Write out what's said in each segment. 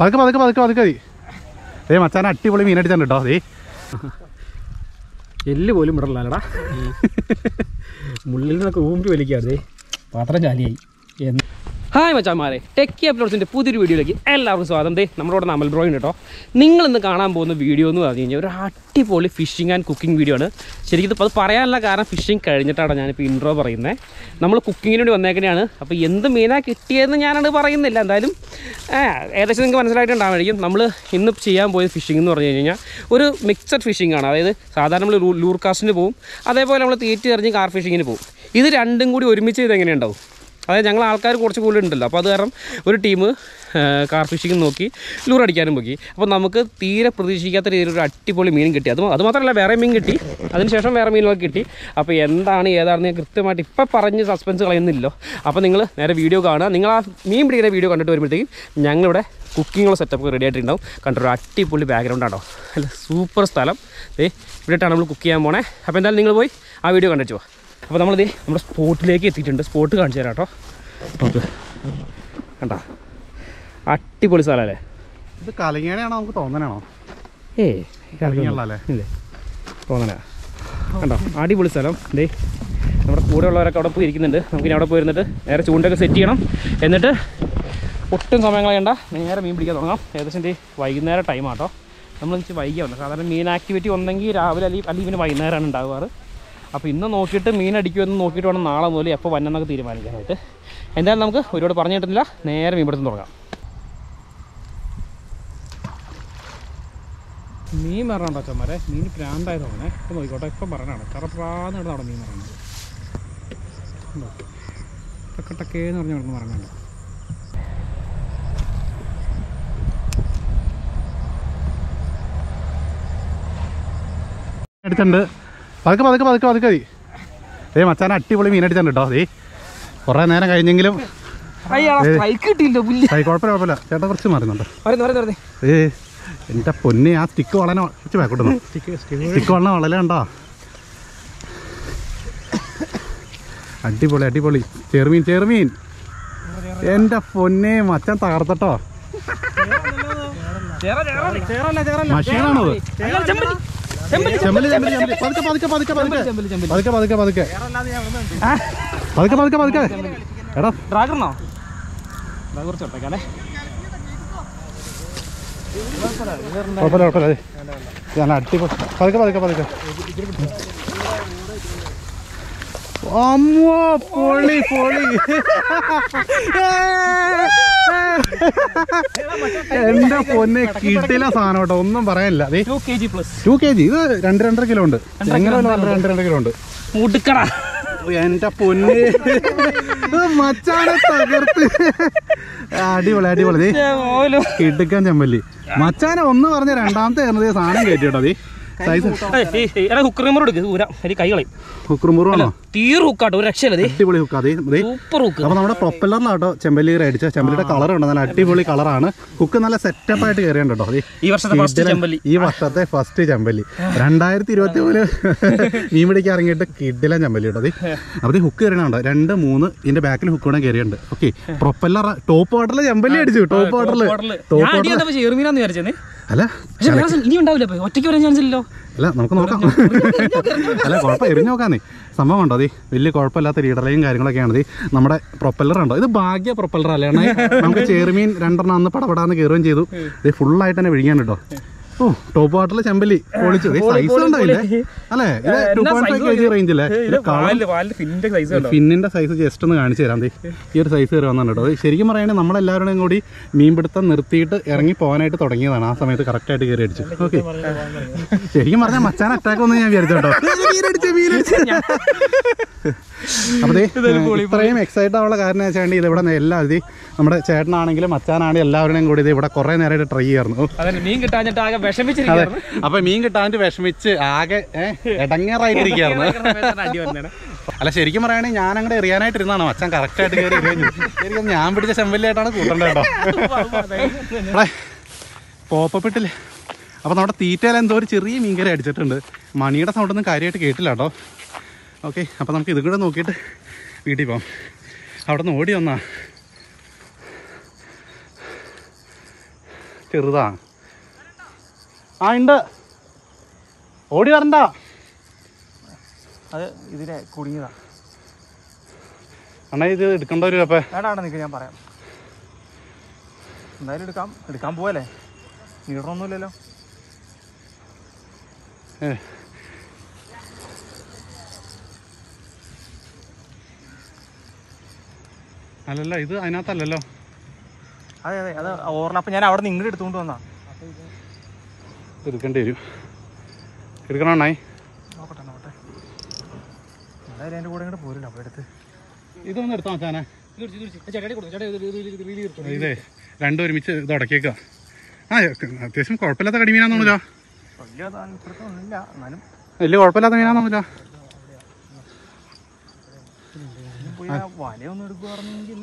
പതുക്കെ പതുക്കെ പതുക്കെ പതുക്കെ മതി ഏ മച്ചാൻ അടിപൊളി മീൻ അടിച്ചാണ് കേട്ടോ അതേ എല്ല് പോലും വിടലടാ മുള്ളിൽ നിന്നൊക്കെ ഊമ്പി വലിക്കാതെ പാത്രം ചാലിയായി എന്ന് ഹായ് മച്ചാമാരെ ടെക്കി അപ്ലോഡ്സിൻ്റെ പുതിയൊരു വീഡിയോയിലേക്ക് എല്ലാവർക്കും സ്വാഗതം ദേ നമ്മുടെ ഇവിടെ അമൽ ബ്രോയിൻ കേട്ടോ നിങ്ങൾ ഇന്ന് കാണാൻ പോകുന്ന വീഡിയോ എന്ന് പറഞ്ഞു കഴിഞ്ഞാൽ ഒരു അടിപൊളി ഫിഷിംഗ് ആൻഡ് കുക്കിംഗ് വീഡിയോ ആണ് ശരിക്കും ഇത് അത് പറയാനുള്ള കാരണം ഫിഷിംഗ് കഴിഞ്ഞിട്ടാണ് ഞാനിപ്പോൾ ഇൻട്രോ പറയുന്നത് നമ്മൾ കുക്കിങ്ങിന് വേണ്ടി വന്നേക്കണെയാണ് അപ്പോൾ എന്ത് മീനാണ് കിട്ടിയതെന്ന് ഞാനത് പറയുന്നില്ല എന്തായാലും ആ, ഏകദേശം നിങ്ങൾക്ക് മനസ്സിലായിട്ടുണ്ടാവുമായിരിക്കും നമ്മൾ ഇന്ന് ചെയ്യാൻ പോയത് ഫിഷിംഗ് എന്ന് പറഞ്ഞു കഴിഞ്ഞാൽ ഒരു മിക്സഡ് ഫിഷിംഗ് ആണ് അതായത് സാധാരണ നമ്മൾ ലൂർ കാസ്റ്റിന് പോകും അതേപോലെ നമ്മൾ തീറ്റി എറിഞ്ഞ് കാർ ഫിഷിങ്ങിന് പോകും ഇത് രണ്ടും കൂടി ഒരുമിച്ച് ചെയ്ത് എങ്ങനെയുണ്ടാവും അതായത് ഞങ്ങൾ ആൾക്കാർ കുറച്ച് കൂടുതലുണ്ടല്ലോ അപ്പോൾ അത് കാരണം ഒരു ടീം കാർ ഫിഷിംഗ് നോക്കി ലൂർ അടിക്കാനും പോയി അപ്പോൾ നമുക്ക് തീരെ പ്രതീക്ഷിക്കാത്ത രീതിയിൽ ഒരു അടിപൊളി മീൻ കിട്ടി അത് അത് മാത്രമല്ല വേറെ മീൻ കിട്ടി അതിനുശേഷം വേറെ മീനുകളൊക്കെ കിട്ടി അപ്പോൾ എന്താണ് ഏതാണെന്ന് ഞാൻ കൃത്യമായിട്ട് ഇപ്പം പറഞ്ഞ് സസ്പെൻസ് കളയുന്നില്ലല്ലോ അപ്പോൾ നിങ്ങൾ നേരെ വീഡിയോ കാണുക നിങ്ങൾ ആ മീൻ പിടിക്കുന്ന വീഡിയോ കണ്ടിട്ട് വരുമ്പോഴത്തേക്കും ഞങ്ങളിവിടെ കുക്കിങ്ങുള്ള സെറ്റപ്പ് റെഡി ആയിട്ടുണ്ടാവും കണ്ടൊരു അടിപൊളി ബാക്ക്ഗ്രൗണ്ട് ആണോ അല്ല സൂപ്പർ സ്ഥലം ഏ ഇവിടെയാണ് നമ്മൾ കുക്ക് ചെയ്യാൻ പോണേ അപ്പോൾ എന്തായാലും നിങ്ങൾ പോയി ആ വീഡിയോ കണ്ടിട്ട് പോവാം അപ്പോൾ നമ്മളിത് നമ്മുടെ സ്പോട്ടിലേക്ക് എത്തിയിട്ടുണ്ട് സ്പോട്ട് കാണിച്ചു തരാം കേട്ടോ നോക്ക് കണ്ട അടിപൊളി സ്ഥലമല്ലേ ഇത് കലങ്ങേണയാണോ നമുക്ക് തോന്നണാണോ ഏ കലങ്ങിയുള്ളല്ലേ ഇല്ലേ തോന്നണ കണ്ടോ അടിപൊളി സ്ഥലം ദേ നമ്മുടെ കൂടെ ഉള്ളവരൊക്കെ അവിടെ പോയി ഇരിക്കുന്നുണ്ട് നമുക്കിനി അവിടെ പോയിരുന്നിട്ട് നേരെ ചൂണ്ടൊക്കെ സെറ്റ് ചെയ്യണം എന്നിട്ട് ഒട്ടും സമയം കളയണ്ട നേരെ മീൻ പിടിക്കാൻ തുടങ്ങാം ഏകദേശം ദേ വൈകുന്നേരം ടൈം ആട്ടോ നമ്മൾ വെച്ച് വൈകിയ വന്നത് സാധാരണ മീൻ ആക്ടിവിറ്റി ഉണ്ടെങ്കിൽ രാവിലെ അല്ലെങ്കിൽ അല്ലെങ്കിൽ പിന്നെ വൈകുന്നേരമാണ് ഉണ്ടാകാറ് അപ്പോൾ ഇന്ന് നോക്കിയിട്ട് മീൻ അടിക്കുമെന്ന് നോക്കിയിട്ട് വേണം നാളെ മുതൽ എപ്പോൾ വന്നെന്നൊക്കെ തീരുമാനിക്കാനായിട്ട് എന്തായാലും നമുക്ക് ഒരുപാട് പറഞ്ഞു കിട്ടുന്നില്ല നേരെ മീൻ പിടുത്തം തുടങ്ങാം മീൻ പറഞ്ഞോ അച്ഛന്മാരെ മീൻ പ്രാന്തായത് തോന്നേ ഇപ്പം നോക്കിക്കോട്ടെ ഇപ്പം പറഞ്ഞാണ് കറപ്രാന്ന് കിടന്ന് അവിടെ മീൻ പറയുന്നത് ടക്കട്ടക്കേന്ന് പറഞ്ഞ് കിടന്ന് പറഞ്ഞാണ് അടിച്ചിട്ടുണ്ട് പതുക്കെ പതുക്കെ പതുക്കെ പതുക്കെ മതി ഏ മച്ചാൻ അടിപൊളി മീൻ അടിച്ചിട്ടുണ്ട് കേട്ടോ അതേ കുറേ നേരം കഴിഞ്ഞെങ്കിലും അയ്യാ സ്ട്രൈക്ക് കിട്ടിയില്ല പുല്ല് കൈ കുഴപ്പമില്ല കുഴപ്പമില്ല ചേട്ടാ കുറച്ച് മാറുന്നുണ്ട് വരുന്നു വരുന്നു വരുന്നു ഏ എൻ്റെ പൊന്നെ ആ സ്റ്റിക്ക് വളനെ വെച്ച് ബാക്കോട്ടുന്നു സ്റ്റിക്ക് വളനെ വളല ഉണ്ടോ അടിപൊളി അടിപൊളി ചെറുമീൻ ചെറുമീൻ എൻ്റെ പൊന്നെ മച്ചാൻ തകർത്തട്ടോ മഷീനാണത് ചെമ്പല്ലി ചെമ്പല്ലി ചെമ്പല്ലി പതുക്കെ പതുക്കെ പതുക്കെ പതുക്കെ പതുക്കെ പതുക്കെ പതുക്കെ പതുക്കെ പതുക്കെ എടാ ഡ്രാഗറിനോ കുറച്ച് ഒട്ടേക്കാലേ കുഴപ്പമില്ല കുഴപ്പമില്ല അതെ ഞാൻ അടിപൊളി പതുക്കെ പതുക്കെ പതുക്കെ അമ്മോ പൊളി പൊളി എന്റെ പൊന്നെ കിട്ടില്ല സാധനം കേട്ടോ ഒന്നും പറയാനില്ല അതെ two K G plus two K G ഇത് രണ്ട് രണ്ടര കിലോ ഉണ്ട് എങ്ങനെ രണ്ട് രണ്ട് രണ്ടര കിലോ ഉണ്ട് മുടുക്കടാ എന്റെ പൊന്നെ ഇത് മച്ചാനെ തകർത്ത് അടിപൊളി അടിപൊളി ദേ പോലും കിടുക്കാൻ ചെമ്പല്ലി മച്ചാനെ ഒന്ന് പറഞ്ഞ രണ്ടാമത്തെ കയറുന്നത് സാധനം കയറ്റി കേട്ടോ ദേ സൈസ് എടാ ഹുക്കർ നമ്പർ എടുക്ക് ഊരാ ഒരു കൈ കളയും ഹുക്കുറുമുറുവാണോ തീർ ഹുക്കാട്ടോ ഒരു രക്ഷയല്ലേ ദേ അടിപൊളി ഹുക്ക് അതേ ദേ സൂപ്പർ ഹുക്ക് അപ്പൊ നമ്മുടെ പ്രൊപ്പല്ലറിലാട്ടോ ചെമ്പല്ലി അടിച്ച ചെമ്പല്ലിയുടെ കളർ ഉണ്ട് നല്ല അടിപൊളി കളറാണ് ഹുക്ക് നല്ല സെറ്റപ്പ് ആയിട്ട് കയറിയുണ്ട് കേട്ടോ ദേ ഈ വർഷത്തെ ഫസ്റ്റ് കിടിലൻ- ചെമ്പല്ലി ഈ വർഷത്തെ ഫസ്റ്റ് ചെമ്പല്ലി രണ്ടായിരത്തി ഇരുപത്തി മൂന്ന് മീൻ പിടിക്കാൻ ഇറങ്ങിയിട്ട് കിഡിലൻ ചെമ്പല്ലി കേട്ടോ അതെ അപ്പൊ ഹുക്ക് കയറിയുണ്ടോ രണ്ട് മൂന്ന് ഇതിന്റെ ബാക്കിൽ ഹുക്ക് കൂടെ കയറിയുണ്ട് ഓക്കെ പ്രൊപ്പല്ലർ ടോപ്പ് വാട്ടറിൽ ചെമ്പല്ലി അടിച്ചു ടോപ്പ് വാട്ടറിൽ ടോപ്പ് ഞാൻ വാട്ടറിൽ അടിയാ ചെറുമീനാന്ന് വിചാരിച്ചേ അല്ല പക്ഷെ വേറെ സം- ഇനി ഉണ്ടാവില്ല ഇപ്പൊ. ഒറ്റയ്ക്ക് വരാൻ ചാൻസ് ഇല്ലല്ലോ അല്ല നമുക്ക് നോക്കാം അല്ല കുഴപ്പം എറിഞ്ഞു നോക്കാന്നേ സംഭവം ഉണ്ടോ അതെ വലിയ കുഴപ്പമില്ലാത്ത ലീഡറേയും കാര്യങ്ങളൊക്കെയാണ് ഇത് നമ്മുടെ പ്രൊപ്പല്ലർ ഉണ്ടോ ഇത് ഭാഗ്യ പ്രൊപ്പല്ലർ അല്ലേ നമുക്ക് ചേറുമീൻ രണ്ടെണ്ണം അന്ന് പടപടാന്ന് കയറുകയും ചെയ്തു ഇത് ഫുള്ളായിട്ട് തന്നെ വിഴിയാൻ കേട്ടോ ഓ ടോപ്പ് വാട്ടറിൽ ചെമ്പല്ലി പൊളിച്ചു സൈസ് ഉണ്ടാവില്ലേ അല്ലേ ഇത് two point five K G range അല്ലേ ഇത് കളർ ഫിന്നിന്റെ സൈസ് ഫിന്നിന്റെ സൈസ് ജസ്റ്റ് ഒന്ന് കാണിച്ചു തരാം ദേ ഈ ഒരു സൈസ് കയറി വന്നാണ് കേട്ടോ ഇത് ശരിക്കും പറയുകയാണെങ്കിൽ നമ്മളെല്ലാവരുടെയും കൂടി മീൻപിടുത്തം നിർത്തിയിട്ട് ഇറങ്ങി പോകാനായിട്ട് തുടങ്ങിയതാണ് ആ സമയത്ത് കറക്റ്റ് ആയിട്ട് കയറി അടിച്ചു ഓക്കെ ശരിക്കും പറഞ്ഞാൽ മച്ചാൻ അറ്റാക്ക് ഒന്നും ഞാൻ വിചാരിച്ചു കേട്ടോ മീനടിച്ച്, മീനടിച്ച്. അപ്പൊ ദേ, ഇത്രയും എക്സൈറ്റ് ആവുള്ള കാരണം വെച്ചാൽ ഇത് ഇവിടെ എല്ലാ ഇത് നമ്മുടെ ചേട്ടനാണെങ്കിലും മച്ചാനാണെങ്കിലും എല്ലാവരുടെയും കൂടി ഇത് ഇവിടെ കുറെ നേരമായിട്ട് ട്രൈ ചെയ്യായിരുന്നു അതന്നെ മീൻ കിട്ടാഞ്ഞിട്ട് ആകെ അതെ വിഷമിച്ചിരിക്കുന്നു അപ്പൊ മീൻ കിട്ടാണ്ട് വിഷമിച്ച് ആകെ ഇടങ്ങേറായിട്ടിരിക്കുകയായിരുന്നു അടി വന്നേനെ അല്ല ശരിക്കും പറയുകയാണെങ്കിൽ ഞാൻ അങ്ങോട്ട് എറിയാനായിട്ട് ഇരുന്നാണ് മച്ചാൻ കറക്റ്റ് ആയിട്ട് കയറി എറിയാൻ ശരിക്കും ഞാൻ പിടിച്ച ചെമ്പല്ലിയായിട്ടാണ് കൂട്ടേണ്ടത് കേട്ടോ നമ്മളെ പോപ്പപ്പെട്ടില്ലേ അപ്പോൾ നമ്മുടെ തീറ്റയിൽ എന്തോ ഒരു ചെറിയ മീൻകറി അടിച്ചിട്ടുണ്ട് മണിയുടെ സൗണ്ടൊന്നും കാര്യമായിട്ട് കേട്ടില്ല കേട്ടോ ഓക്കെ അപ്പോൾ നമുക്ക് ഇതും കൂടെ നോക്കിയിട്ട് വീട്ടിൽ പോകാം അവിടെ നിന്ന് ഓടി വന്നാ ചെറുതാ ആ ഉണ്ട് ഓടി വരണ്ട അത് ഇതിലെ കുടുങ്ങിയതാ അണ്ണാ ഇത് എടുക്കേണ്ട ഒരു അപ്പൊ വേണ്ട വേണ്ട നിൽക്ക് ഞാൻ പറയാം എന്തായാലും എടുക്കാം എടുക്കാൻ പോവല്ലേ നീടണമൊന്നുമില്ലല്ലോ അല്ലല്ല ഇത് അതിനകത്തല്ലല്ലോ അതെ അതെ അത് ഓർമ്മ അപ്പം ഞാൻ അവിടെ നിന്ന് ഇങ്ങോട്ട് എടുത്തുകൊണ്ട് വന്നാ എടുക്കേണ്ടി വരും എടുക്കണം അണ്ണായി നോക്കട്ടെ നോക്കട്ടെ എന്തായാലും എൻ്റെ കൂടെ ഇങ്ങോട്ട് പോരില്ല അപ്പോൾ എടുത്ത് ഇതൊന്നും എടുത്താൽ മച്ചാനെ ഇതേ രണ്ടും ഒരുമിച്ച് ഇത് ഉടക്കിയേക്കുക ആ അത്യാവശ്യം കുഴപ്പമില്ലാത്ത കടിമീനാന്നോന്നില്ല വലിയ താല്പര്യമൊന്നുമില്ല എന്നാലും വലിയ കുഴപ്പമില്ലാത്ത മീനാന്നോന്നില്ല ഇതിനും പോയി ആ വലയൊന്നും എടുക്കുവാണെങ്കിൽ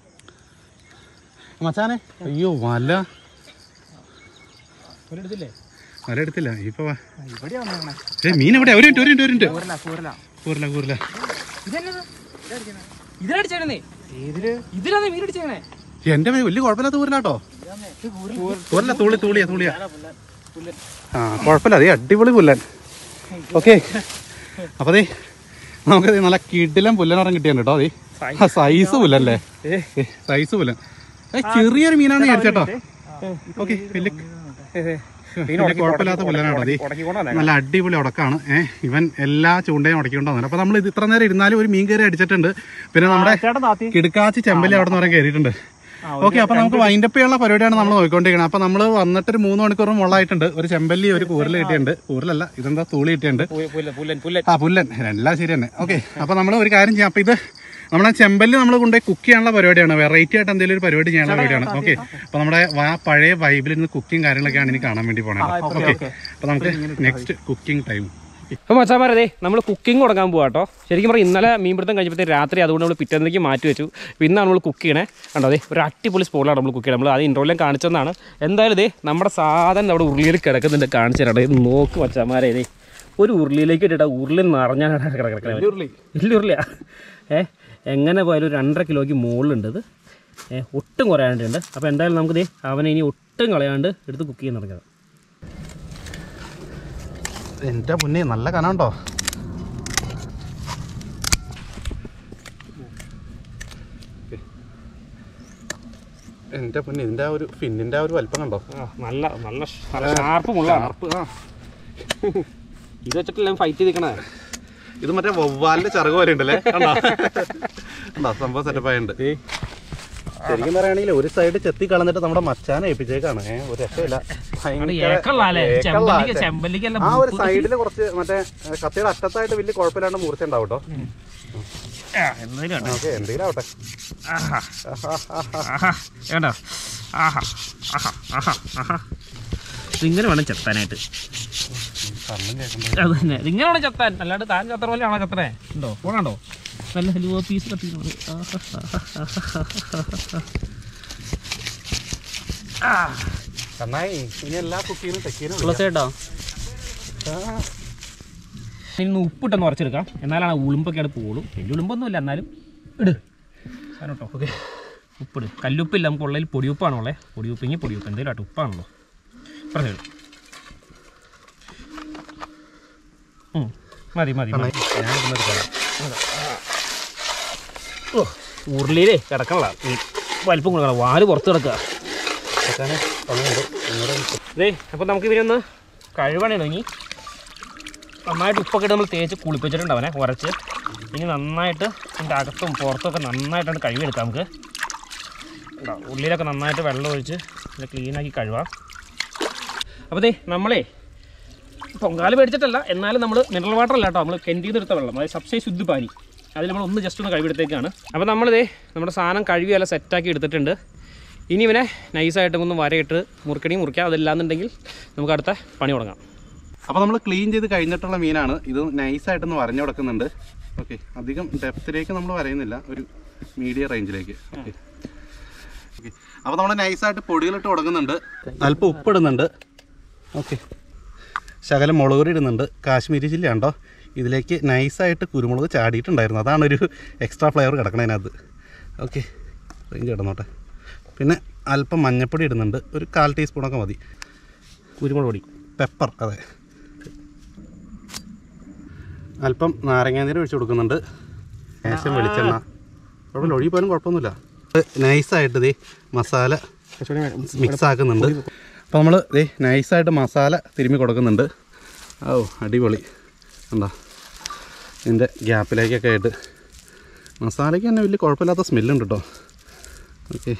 മച്ചാനെ അയ്യോ വല എടുത്തില്ലേ വല എടുത്തില്ല ഇപ്പൊ വാ. ഇവിടെയാ വന്നേക്കണേ ഏ മീൻ എവിടെ ഒരു മിനിറ്റ് ഒരു മിനിറ്റ് ഒരു മിനിറ്റ് കൂരല കൂരല കൂറില്ല കൂറില്ല ഇതിലടിച്ചേക്കണേ ഏതില് ഇതിലാണ് മീൻ അടിച്ചേക്കണേ എന്റെ മേ- വലിയ കുഴപ്പമില്ലാത്ത കൂറില്ലാട്ടോ കൂറില്ല തൂളി തൂളിയാ തൂളിയാ ആ കുഴപ്പമില്ല അതേ അടിപൊളി പുല്ലൻ ഓക്കെ അപ്പൊ അതേ നമുക്ക് ദേ നല്ല കിടിലം പുല്ലനറം കിട്ടിയാണ് കേട്ടോ അതേ സൈസ് പുല്ലല്ലേ സൈസ് പുല്ലൻ ഏ, ചെറിയൊരു മീനാന്ന് വിചാരിച്ചേട്ടോ ഓക്കെ വലിയ വലിയ കുഴപ്പമില്ലാത്ത പുല്ലനാണോ അതേ നല്ല അടിപൊളി ഉടക്കാണ് ഏഹ് ഇവൻ എല്ലാ ചൂണ്ടയും ഉടക്കിക്കൊണ്ടു വന്നത് അപ്പൊ നമ്മൾ ഇത് ഇത്ര നേരം ഇരുന്നാലും ഒരു മീൻ കയറി അടിച്ചിട്ടുണ്ട് പിന്നെ നമ്മുടെ ചേട്ടൻ താത്തി കിടുക്കാച്ചി ചെമ്പല്ലി അവിടെ നിന്ന് പറയാൻ കയറിയിട്ടുണ്ട് ഓക്കെ അപ്പൊ നമുക്ക് വൈൻഡപ്പ് ചെയ്യാനുള്ള പരിപാടിയാണ് നമ്മൾ നോക്കിക്കൊണ്ടിരിക്കുന്നത് അപ്പൊ നമ്മൾ വന്നിട്ട് ഒരു മൂന്ന് മണിക്കൂർ മുള്ളായിട്ടുണ്ട് ഒരു ചെമ്പല്ലി ഒരു കൂരൽ കിട്ടിയിട്ടുണ്ട് കൂരലല്ല ഇതെന്താ തൂളി കിട്ടിയിട്ടുണ്ട് പുല്ലൻ പുല്ലൻ പുല്ലൻ ആ പുല്ലൻ എല്ലാം ശരി തന്നെ ഓക്കെ അപ്പൊ നമ്മൾ ഒരു കാര്യം ചെയ്യാം അപ്പൊ ഇത് നമ്മുടെ ചെമ്പല്ലി നമ്മൾ കൊണ്ടുപോയി കുക്ക് ചെയ്യാനുള്ള പരിപാടിയാണ് വെറൈറ്റി ആയിട്ട് എന്തെങ്കിലും ഒരു പരിപാടി ചെയ്യാനുള്ള പരിപാടിയാണ് ഓക്കെ അപ്പൊ നമ്മുടെ ആ പഴയ വൈബിൽ നിന്ന് കുക്കിംഗ് കാര്യങ്ങളൊക്കെയാണ് ഇനി കാണാൻ വേണ്ടി പോണത് ഓക്കെ അപ്പൊ നമുക്ക് നെക്സ്റ്റ് കുക്കിംഗ് ടൈം അപ്പോൾ മച്ചാമാരതേ നമ്മൾ കുക്കിംഗ് തുടങ്ങാൻ പോകാം കേട്ടോ ശരിക്കും പറഞ്ഞാൽ ഇന്നലെ മീൻപിടുത്തം കഴിഞ്ഞപ്പോഴത്തേക്ക് രാത്രി അതുകൊണ്ട് നമ്മൾ പിറ്റേന്നേക്ക് മാറ്റി വെച്ചു അപ്പോൾ ഇന്നാണ് നമ്മൾ കുക്ക് ചെയ്യണേ കണ്ടോ അതെ ഒരു അടിപൊളി സ്പോട്ടിലാണ് നമ്മൾ കുക്ക് ചെയ്യണം നമ്മൾ അത് ഇൻട്രോയിലും കാണിച്ചതാണ് എന്തായാലും ഇതേ നമ്മുടെ സാധനം അവിടെ ഉരുളിയിൽ കിടക്കുന്നുണ്ട് കാണിച്ചു തരാം ഇത് നോക്ക് മച്ചാമാരെ ഇതേ ഒരു ഉരുളിയിലേക്ക് ഇട്ടിട്ട് ആ ഉരുളി നിറഞ്ഞാണ് കിടക്കുന്നത് വലിയ ഉരുളിയാ ഏ എങ്ങനെ പോയാലും ഒരു രണ്ടര കിലോയ്ക്ക് മുകളിലുണ്ട് ഇത് ഏ ഒട്ടും കുറയാണ്ടുണ്ട് അപ്പോൾ എന്തായാലും നമുക്ക് ദേ അവനെ ഇനി ഒട്ടും കളയാണ്ട് എടുത്ത് കുക്ക് ചെയ്യാൻ തുടങ്ങാം എന്റെ മുന്നേ നല്ല കനമുണ്ടോ എന്റെ പൊന്നെ ഇതിന്റെ ആ ഒരു ഫിന്നിന്റെ ആ ഒരു വലിപ്പം കണ്ടോ ആ, നല്ല നല്ല നല്ല ഷാർപ്പ് മുള്ളാണ് ആ ഇത് വെച്ചിട്ടല്ല ഫൈറ്റ് ചെയ്തിക്കണേ ഇത് മറ്റേ വവ്വാലിന്റെ ചിറക് പോലെ ഉണ്ടല്ലേ കണ്ടോ കണ്ടോ സംഭവം സെറ്റപ്പ് ആയിട്ടുണ്ട് ശരിക്കും പറയുകയാണെങ്കിൽ ഒരു സൈഡ് ചെത്തി കളഞ്ഞിട്ട് നമ്മുടെ മച്ചാനെ ഏൽപ്പിച്ചേക്കാണ് ഏഹ് ഒരു രക്ഷയില്ല ഭയങ്കര ഏക്കള്ള. ചെമ്പല്ലിക്കല്ല ആ ഒരു സൈഡില് കുറച്ച് മറ്റേ ഏ, കത്തിയുടെ അറ്റത്തായിട്ട് വലിയ കുഴപ്പമില്ലാണ്ട് മൂർച്ച ഉണ്ടാവും കേട്ടോ ഓക്കെ എന്തെങ്കിലും ആവട്ടെ കേട്ടോ ആഹാ ആഹാ ആഹാ ആഹാ ഇതിങ്ങനെ വേണം ചെത്താനായിട്ട് കണ്ണും കേൾക്കണ്ട അത് തന്നെ ഇതിങ്ങനെ വേണം ചെത്താൻ അല്ലാണ്ട് താൻ ചത്ര പോലെയാണോ ചത്രേ ഉണ്ടോ പോണോ നല്ല ഹലുവ പീസ് കട്ടി കണ്ണായി ഇനി എല്ലാ കുക്കിങ്ങിനും ടെക്കിനും തുളസേട്ടോ ഇനി ഉപ്പിട്ടൊന്ന് ഉറച്ചെടുക്കാം എന്നാലാണ് ആ ഉളുമ്പൊക്കെ അവിടെ പോളും വലിയ ഉളുമ്പൊന്നുമില്ല എന്നാലും ഇട് സാധനം കേട്ടോ ഓക്കെ ഉപ്പിട് കല്ലുപ്പില്ല നമുക്ക് ഉള്ളതിൽ പൊടിയുപ്പാണ് ഉള്ളത് പൊടിയുപ്പെങ്കിൽ പൊടിയുപ്പ് എന്തെങ്കിലും ആട്ടെ ഉപ്പാണല്ലോ പറഞ്ഞു മതി മതി മതി ഓ ഉരുളിയിലേ കിടക്കണല്ല വലിപ്പം കൊടുക്കണം വാല് പുറത്ത് കിടക്കുക ദേ അപ്പോൾ നമുക്ക് ഇതിനൊന്ന് കഴുകണം ഇനി നന്നായിട്ട് ഉപ്പൊക്കെ ഇട്ട് നമ്മൾ തേച്ച് കുളിപ്പിച്ചിട്ടുണ്ട് അവനെ ഉരച്ച് ഇനി നന്നായിട്ട് ഇതിൻ്റെ അകത്തും പുറത്തൊക്കെ നന്നായിട്ടാണ് കഴുകിയെടുക്കാം നമുക്ക് ഉണ്ടോ, ഉള്ളിലൊക്കെ നന്നായിട്ട് വെള്ളം ഒഴിച്ച് ഇത് ക്ലീനാക്കി കഴുകാം അപ്പോൾ ദേ നമ്മളേ പൊങ്കാല മേടിച്ചിട്ടല്ല എന്നാലും നമ്മൾ മിനറൽ വാട്ടർ അല്ല കേട്ടോ നമ്മൾ കെൻറ്റിൽ നിന്ന് എടുത്ത വെള്ളം അതായത് സബ്സൈ ശുദ്ധ പാനി അതിൽ നമ്മൾ ഒന്ന് ജസ്റ്റ് ഒന്ന് കഴുകിയെടുത്തേക്കാണ് അപ്പോൾ നമ്മളിതേ നമ്മുടെ സാധനം കഴുകി എല്ലാം സെറ്റാക്കി എടുത്തിട്ടുണ്ട് ഇനി ഇവനെ നൈസായിട്ട് ഒന്ന് വരയിട്ട് മുറുക്കണി മുറിക്കാം അതല്ലാന്നുണ്ടെങ്കിൽ നമുക്ക് അടുത്ത പണി തുടങ്ങാം അപ്പോൾ നമ്മൾ ക്ലീൻ ചെയ്ത് കഴിഞ്ഞിട്ടുള്ള മീനാണ് ഇത് നൈസായിട്ടൊന്ന് വരഞ്ഞു കൊടുക്കുന്നുണ്ട് ഓക്കെ അധികം ഡെപ്തിലേക്ക് നമ്മൾ വരയുന്നില്ല ഒരു മീഡിയം റേഞ്ചിലേക്ക് ഓക്കെ ഓക്കെ അപ്പോൾ നമ്മൾ നൈസായിട്ട് പൊടികളിട്ട് കൊടുക്കുന്നുണ്ട് അല്പം ഉപ്പിടുന്നുണ്ട് ഓക്കെ ശകലം മുളക് പൊടി ഇടുന്നുണ്ട് കാശ്മീരി ചില്ലി ഉണ്ടോ ഇതിലേക്ക് നൈസായിട്ട് കുരുമുളക് ചാടിയിട്ടുണ്ടായിരുന്നു അതാണ് ഒരു എക്സ്ട്രാ ഫ്ലേവർ കിടക്കണതിനകത്ത് ഓക്കെ റേഞ്ച് കിടന്നോട്ടെ പിന്നെ അല്പം മഞ്ഞപ്പൊടി ഇടുന്നുണ്ട് ഒരു കാൽ ടീസ്പൂണൊക്കെ മതി കുരുമുളക് പൊടി പെപ്പർ അതെ അല്പം നാരങ്ങാനീര് ഒഴിച്ച് കൊടുക്കുന്നുണ്ട് ശേഷം വെളിച്ചെണ്ണ കുഴപ്പമില്ല ഒഴുകി പോയാലും കുഴപ്പമൊന്നുമില്ല നൈസായിട്ട് ഇതേ മസാല മിക്സ് ആക്കുന്നുണ്ട് അപ്പോൾ നമ്മൾ ഇതേ നൈസായിട്ട് മസാല തിരുമ്മി കൊടുക്കുന്നുണ്ട് ഓ അടിപൊളി എന്താ ഇതിൻ്റെ ഗ്യാപ്പിലേക്കൊക്കെ ആയിട്ട് മസാലയ്ക്ക് തന്നെ വലിയ കുഴപ്പമില്ലാത്ത സ്മെല്ലുണ്ട് കേട്ടോ ഓക്കെ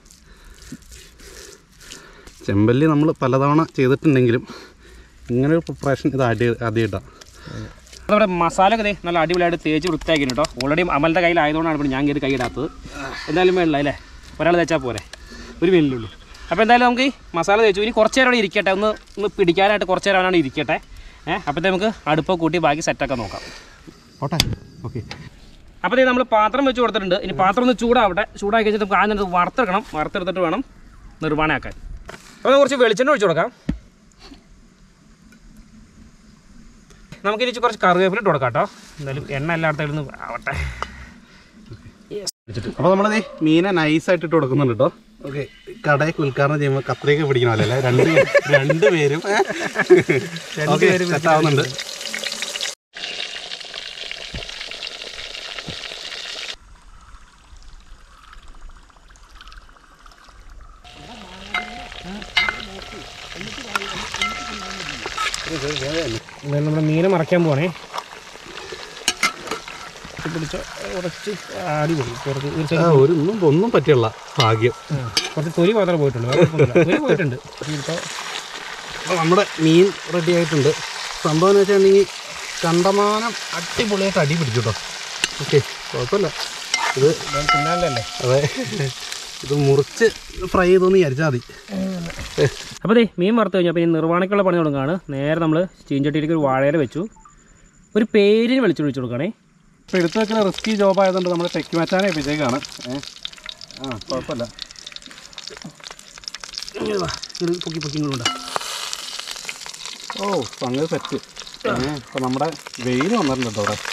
ചെമ്പല്ലി നമ്മൾ പലതവണ ചെയ്തിട്ടുണ്ടെങ്കിലും ഇങ്ങനെ ഒരു പ്രിപ്പറേഷൻ ഇത് ആദ്യ ആദ്യമായിട്ടാണ് നമ്മുടെ മസാല ഒക്കെ ദേ നല്ല അടിപൊളിയായിട്ട് തേച്ച് വൃത്തിയാക്കിന് കേട്ടോ ഓൾറെഡി അമലിൻ്റെ കയ്യിലായതുകൊണ്ടാണ് ഇപ്പോൾ ഞാൻ കയറി കൈയിടാത്തത് എന്തായാലും വേണ്ടില്ല അല്ലേ ഒരാൾ തേച്ചാൽ പോരെ ഒരു വെല്ലുള്ളൂ അപ്പോൾ എന്തായാലും നമുക്ക് ഈ മസാല തേച്ചു ഇനി കുറച്ച് നേരം അവിടെ ഇരിക്കട്ടെ ഒന്ന് ഒന്ന് പിടിക്കാനായിട്ട് കുറച്ച് നേരം അവിടെ ഇരിക്കട്ടെ ഏഹ് അപ്പോഴത്തേ നമുക്ക് അടുപ്പ് കൂട്ടി ബാക്കി സെറ്റൊക്കെ നോക്കാം ഓട്ടെ ഓക്കെ അപ്പോൾ ഇതേ നമ്മൾ പാത്രം വെച്ച് കൊടുത്തിട്ടുണ്ട് ഇനി പാത്രം ഒന്ന് ചൂടാവട്ടെ ചൂടാക്കി വെച്ചിട്ട് നമുക്ക് ആദ്യം അത് വറുത്തെടുക്കണം വറുത്തെടുത്തിട്ട് വേണം നിർവ്വാണമാക്കാൻ അപ്പോൾ കുറച്ച് വെളിച്ചെണ്ണ ഒഴിച്ച് കൊടുക്കാം നമുക്കിനി ഇച്ചിരി കുറച്ച് കറിവേപ്പില ഇട്ട് കൊടുക്കാം കേട്ടോ എന്തായാലും എണ്ണ എല്ലായിടത്തും ഇരുന്ന് ആവട്ടെ അപ്പോൾ നമ്മൾ മീനെ നൈസായിട്ട് ഇട്ട് കൊടുക്കുന്നുണ്ട് കേട്ടോ ഓക്കെ കടയൊക്കെ ഉദ്ഘാടനം ചെയ്യുമ്പോൾ കത്രിയൊക്കെ പിടിക്കണമല്ലോ അല്ലേ രണ്ട് രണ്ട് പേരും ഓക്കെ സെറ്റാവുന്നുണ്ട് എന്തായാലും നമ്മുടെ മീനെ മറയ്ക്കാൻ പോണേ പിടിച്ച കുറച്ച് അടിപൊളി കുറച്ച് ഒരു ആ, സൈഡ് ഒരു ഒന്നും ഒന്നും പറ്റിയുള്ള ഭാഗ്യം കുറച്ച് തൊലി മാത്രമേ പോയിട്ടുള്ളൂ വേറെ കുഴപ്പമൊന്നുമില്ല. തൊലി പോയിട്ടുണ്ട് ഇപ്പോൾ അപ്പോൾ നമ്മുടെ മീൻ റെഡി ആയിട്ടുണ്ട് സംഭവം എന്ന് വെച്ചിട്ടുണ്ടെങ്കിൽ കണ്ടമാനം അടിപൊളിയായിട്ട് അടി പിടിച്ചു കേട്ടോ ഓക്കെ കുഴപ്പമില്ല ഇത് തിന്നാനല്ലേ അതെ ഇത് മുറിച്ച് ഫ്രൈ ചെയ്തൊന്ന് വിചാരിച്ചാൽ മതി അപ്പോൾ ദേ മീൻ വറുത്ത് കഴിഞ്ഞാൽ അപ്പോൾ ഈ നിർവ്വാണയ്ക്കുള്ള പണി തുടങ്ങുകയാണ് നേരെ നമ്മൾ ചീഞ്ചട്ടിയിലേക്ക് ഒരു വാഴയില വെച്ചു ഒരു പേരിന് വെളിച്ചെണ്ണ ഒഴിച്ച് കൊടുക്കണേ ഇപ്പോൾ എടുത്തു വെക്കുന്ന റിസ്കി ജോബ് ആയതുകൊണ്ട് നമ്മൾ ടെക്കി മച്ചാനെ ഏൽപ്പിച്ചേക്കാണ് ഏ ആ കുഴപ്പമില്ല പൊക്കി പൊക്കി ഇങ്ങോട്ട് ഓ സംഗതി സെറ്റ് ഇപ്പം നമ്മുടെ വെയിൽ വന്നിട്ടുണ്ട് കേട്ടോ അവിടെ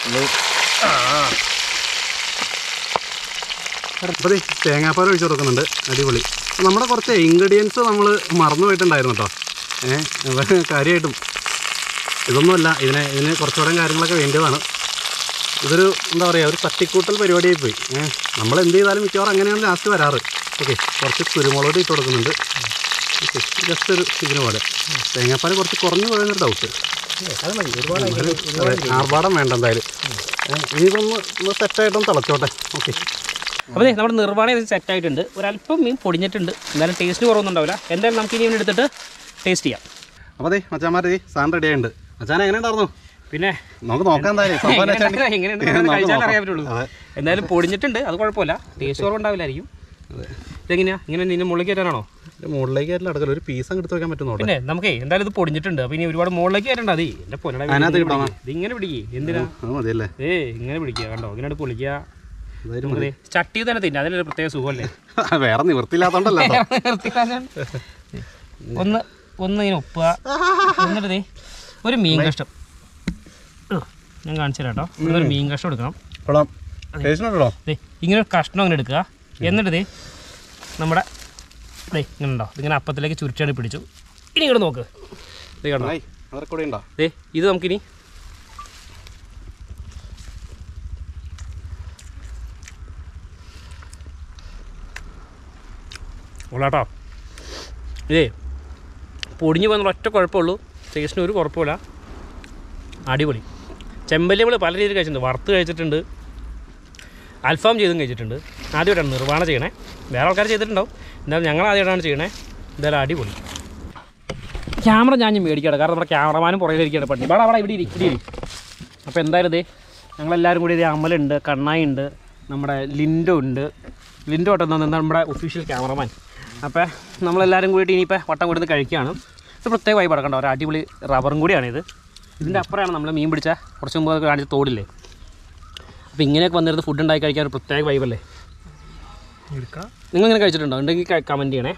അപ്പോൾ തേങ്ങാപ്പാൽ ഒഴിച്ച് കൊടുക്കുന്നുണ്ട് അടിപൊളി അപ്പോൾ നമ്മുടെ കുറച്ച് ഇൻഗ്രീഡിയൻസ് നമ്മൾ മറന്നു പോയിട്ടുണ്ടായിരുന്നു കേട്ടോ ഏഹ് കാര്യമായിട്ടും ഇതൊന്നുമല്ല ഇതിനെ ഇതിന് കുറച്ചുകൂടെ കാര്യങ്ങളൊക്കെ വേണ്ടതാണ് ഇതൊരു എന്താ പറയുക ഒരു തട്ടിക്കൂട്ടൽ പരിപാടിയായി പോയി ഏഹ് നമ്മൾ എന്ത് ചെയ്താലും മിക്കവാറും അങ്ങനെയാണ് ലാസ്റ്റ് വരാറ് ഓക്കെ കുറച്ച് കുരുമുളക് ഇട്ട് കൊടുക്കുന്നുണ്ട് ഓക്കെ ജസ്റ്റ് ഒരു ഇതിന് പോലെ തേങ്ങാപ്പാൽ കുറച്ച് കുറഞ്ഞു പോയെന്നൊരു ഡൗട്ട് അത് മതി ഒരുപാട് ആർഭാടം വേണ്ട എന്തായാലും ഏഹ് ഇനിയിതൊന്ന് ഒന്ന് സെറ്റായിട്ടൊന്ന് തിളച്ചോട്ടെ ഓക്കെ അപ്പോൾ ദേ നമ്മുടെ നിർവ്വാണ സെറ്റ് ആയിട്ടുണ്ട് ഒരല്പം മീൻ പൊടിഞ്ഞിട്ടുണ്ട് എന്തായാലും ടേസ്റ്റ് കുറവൊന്നും ഉണ്ടാവില്ല എന്തായാലും നമുക്ക് ഇനി ഇവനെ എടുത്തിട്ട് ടേസ്റ്റ് ചെയ്യാം അപ്പോൾ അതെ മച്ചാന്മാരെ സാധനം റെഡി ആയിട്ടുണ്ട് മച്ചാൻ എങ്ങനെ ഉണ്ടായിരുന്നു പിന്നെ നമുക്ക് നോക്കാൻ എന്തായാലും സംഭവം എന്ന് വെച്ചാൽ എങ്ങനെയുണ്ട് നമുക്ക് കഴിച്ചാൽ നോക്കാം. അറിയാൻ പറ്റുള്ളൂ അതെ എന്തായാലും പൊടിഞ്ഞിട്ടുണ്ട് അത് കുഴപ്പമില്ല ടേസ്റ്റ് കുറവുണ്ടാവില്ലായിരിക്കും അതെ ഇതെങ്ങനെയാ ഇങ്ങനെ നിന്നെ മുകളിലേക്ക് കയറ്റാനാണോ ഇതിന്റെ മുകളിലേക്ക് ആയിട്ടില്ല അടുക്കല ഒരു പീസ് അങ്ങ് എടുത്ത് വെക്കാൻ പറ്റും നോട്ടെ പിന്നെ നമുക്കേ എന്തായാലും ഇത് പൊടിഞ്ഞിട്ടുണ്ട് അപ്പോൾ ഇനി ഒരുപാട് മുകളിലേക്ക് കയറ്റണ്ട മതി എൻ്റെ പൊന്നട അതിനകത്ത് കിട്ടാമോ? ഇത് ഇങ്ങനെ പിടിക്കേ എന്തിനാ അത് മതിയല്ലേ ഏ ഇങ്ങനെ പിടിക്കുക കണ്ടോ ഇങ്ങനെ പൊളിക്കുക അതായത് നമുക്ക് ദേ ചട്ടി തന്നെ തിന്നെ അതിനൊരു പ്രത്യേക സുഖമല്ലേ വേറെ നിവൃത്തിയില്ലാത്തോണ്ടല്ലോ കേട്ടോ. ഒന്ന് ഒന്ന് ഇങ്ങനെ ഉപ്പുക എന്നിട്ട് ദേ ഒരു മീൻ കഷ്ടം ഞാൻ കാണിച്ചു തരാം കേട്ടോ ഇവിടെ ഒരു മീൻ കഷ്ടം എടുക്കണം കൊള്ളാം ടേസ്റ്റ് ഉണ്ടോ ദേ ഇങ്ങനെ ഒരു കഷ്ണം അങ്ങനെ എടുക്കുക എന്നിട്ട് ദേ നമ്മുടെ ദേ ഇങ്ങനെ ഉണ്ടോ ഇതിങ്ങനെ അപ്പത്തിലേക്ക് ചുരുട്ടാണ് പിടിച്ചു ഇനി ഇങ്ങോട്ട് നോക്ക് ദേ കണ്ടോ ആയി അതൊക്കെ കൂടെ ഉണ്ടോ ദേ ഇത് നമുക്കിനി ഉള്ളാട്ടോ ഇതേ പൊടിഞ്ഞു പോകുന്ന ഒറ്റ കുഴപ്പമുള്ളൂ ടേസ്റ്റിന് ഒരു കുഴപ്പമില്ല അടിപൊളി ചെമ്പല്ലി നമ്മൾ പല രീതിയിൽ കഴിച്ചിട്ടുണ്ട് വറുത്ത് കഴിച്ചിട്ടുണ്ട് അൽഫാം ചെയ്തും കഴിച്ചിട്ടുണ്ട് ആദ്യമായിട്ടാണ് നിർവ്വാണ ചെയ്യണേ വേറെ ആൾക്കാർ ചെയ്തിട്ടുണ്ടാവും എന്തായാലും ഞങ്ങൾ ആദ്യമായിട്ടാണ് ചെയ്യണേ എന്തായാലും അടിപൊളി ക്യാമറ ഞാൻ ഇനി മേടിക്കട്ടെ കാരണം നമ്മുടെ ക്യാമറമാനും പുറകിലിരിക്കുകയാണ് പട്ടി വാടാ വാടാ ഇവിടെ ഇരി ഇവിടെ ഇരി അപ്പോൾ എന്തായാലും ഇതേ ഞങ്ങളെല്ലാവരും കൂടി ഇതേ അമലുണ്ട് കണ്ണായി ഉണ്ട് നമ്മുടെ ലിൻഡോ ഉണ്ട് ലിൻഡോ കേട്ടോ എന്താ നമ്മുടെ ഒഫീഷ്യൽ ക്യാമറമാൻ അപ്പോൾ നമ്മളെല്ലാവരും കൂടിയിട്ട് ഇനിയിപ്പോൾ വട്ടം കൊടുത്ത് കഴിക്കുകയാണ് ഇത് പ്രത്യേക വൈബ് അടക്കണ്ടോ ഒരു അടിപൊളി റബ്ബറും കൂടിയാണിത് ഇതിൻ്റെ അപ്പുറമാണ് നമ്മൾ മീൻ പിടിച്ച കുറച്ച് മുമ്പ് അത് കാണിച്ച തോടില്ലേ അപ്പോൾ ഇങ്ങനെയൊക്കെ വന്നിരുന്ന് ഫുഡ് ഉണ്ടാക്കി കഴിക്കാൻ ഒരു പ്രത്യേക വൈബല്ലേ എടുക്കാം നിങ്ങൾ ഇങ്ങനെ കഴിച്ചിട്ടുണ്ടോ ഉണ്ടെങ്കിൽ കമൻറ്റ് ചെയ്യണേ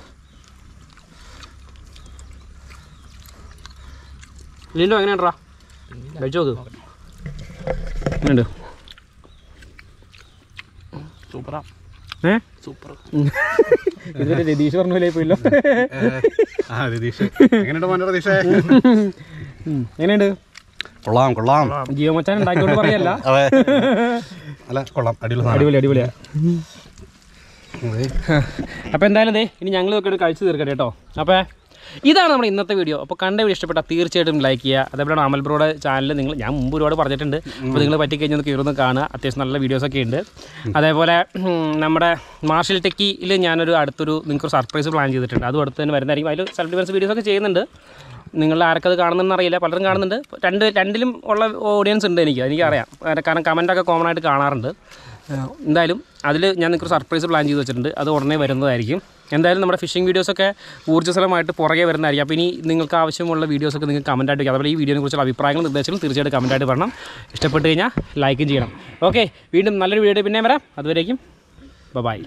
ലിൻഡോ എങ്ങനെയാണ്ടാ കഴിച്ചു നോക്ക് എങ്ങനെയുണ്ട് സൂപ്പറാ ഏ സൂപ്പർ ഇതിന്റെ രതീഷ് പറഞ്ഞ പോലെ പോയല്ലോ ആ രതീഷ് എങ്ങനെയുണ്ട് മോൻ്റെ രതീഷേ ഉം. എങ്ങനെയുണ്ട് കൊള്ളാം കൊള്ളാം ജിയോ മച്ചാൻ ഉണ്ടാക്കിക്കൊണ്ട് പറയല്ല അതെ അല്ല കൊള്ളാം അടിപൊളി സാധനം അടിപൊളി അടിപൊളിയാ അതെ. അപ്പോൾ എന്തായാലും ദേ ഇനി ഞങ്ങൾ ഒക്കെ കഴിച്ചു തീർക്കട്ടെ കേട്ടോ അപ്പോൾ ഇതാണ് നമ്മുടെ ഇന്നത്തെ വീഡിയോ അപ്പോൾ കണ്ട വീഡിയോ ഇഷ്ടപ്പെട്ടാൽ തീർച്ചയായിട്ടും ലൈക്ക് ചെയ്യുക അതേപോലെ അമൽ ബ്രോയുടെ ചാനൽ നിങ്ങൾ ഞാൻ മുമ്പ് ഒരുപാട് പറഞ്ഞിട്ടുണ്ട് അപ്പോൾ നിങ്ങൾ പറ്റിക്കഴിഞ്ഞാൽ ഒന്ന് കയറുന്ന കാണുക അത്യാവശ്യം നല്ല വീഡിയോസൊക്കെ ഉണ്ട് അതേപോലെ ഉം, നമ്മുടെ മാർഷൽ ടെക്കിയിൽ ഞാനൊരു അടുത്തൊരു നിങ്ങൾക്ക് സർപ്രൈസ് പ്ലാൻ ചെയ്തിട്ടുണ്ട് അതും അടുത്ത് തന്നെ വരുന്നതായിരിക്കും അതിൽ സെൽഫ് ഡിഫൻസ് വീഡിയോസൊക്കെ ചെയ്യുന്നുണ്ട് നിങ്ങൾ ആർക്കത് കാണുന്നെന്ന് അറിയില്ല പലരും കാണുന്നുണ്ട് രണ്ട് രണ്ടിലും ഉള്ള ഓഡിയൻസ് ഉണ്ട് എനിക്ക് എനിക്കറിയാം കാരണം കമൻറ്റൊക്കെ കോമൺ ആയിട്ട് കാണാറുണ്ട് ഏഹ് എന്തായാലും അതിൽ ഞാൻ നിങ്ങൾക്ക് സർപ്രൈസ് പ്ലാൻ ചെയ്ത് വെച്ചിട്ടുണ്ട് അത് ഉടനെ വരുന്നതായിരിക്കും എന്തായാലും നമ്മുടെ ഫിഷിംഗ് വീഡിയോസൊക്കെ ഊർജ്ജസ്വലമായിട്ട് പുറകെ വരുന്നതായിരിക്കും അപ്പോൾ ഇനി നിങ്ങൾക്ക് ആവശ്യമുള്ള വീഡിയോസൊക്കെ നിങ്ങൾക്ക് കമൻറ്റായിട്ട് വയ്ക്കാം അതുപോലെ ഈ വീഡിയോനെ കുറിച്ചുള്ള അഭിപ്രായങ്ങളും നിർദ്ദേശങ്ങളും തീർച്ചയായിട്ടും കമൻറ്റായിട്ട് പറയണം ഇഷ്ടപ്പെട്ട് കഴിഞ്ഞാൽ ലൈക്കും ചെയ്യണം ഓക്കെ വീണ്ടും നല്ലൊരു വീഡിയോ പിന്നെ വരാം അതുവരേക്കും ബൈ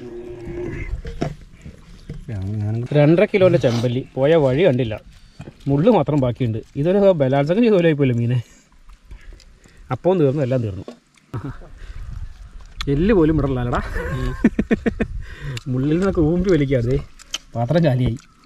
രണ്ടര കിലോൻ്റെ ചെമ്പല്ലി പോയ വഴി കണ്ടില്ല മുള്ളു മാത്രം ബാക്കിയുണ്ട് ഇതൊരു ബലാത്സംഗം ചെയ്ത പോലെ ആയിപ്പോയില്ല മീനെ അപ്പവും തീർന്നു എല്ലാം തീർന്നു എല്ല് പോലും ഇടലടാ മുള്ളിൽ നിന്നൊക്കെ ഊമ്പി വലിക്കാതെ പാത്രം ചാലിയായി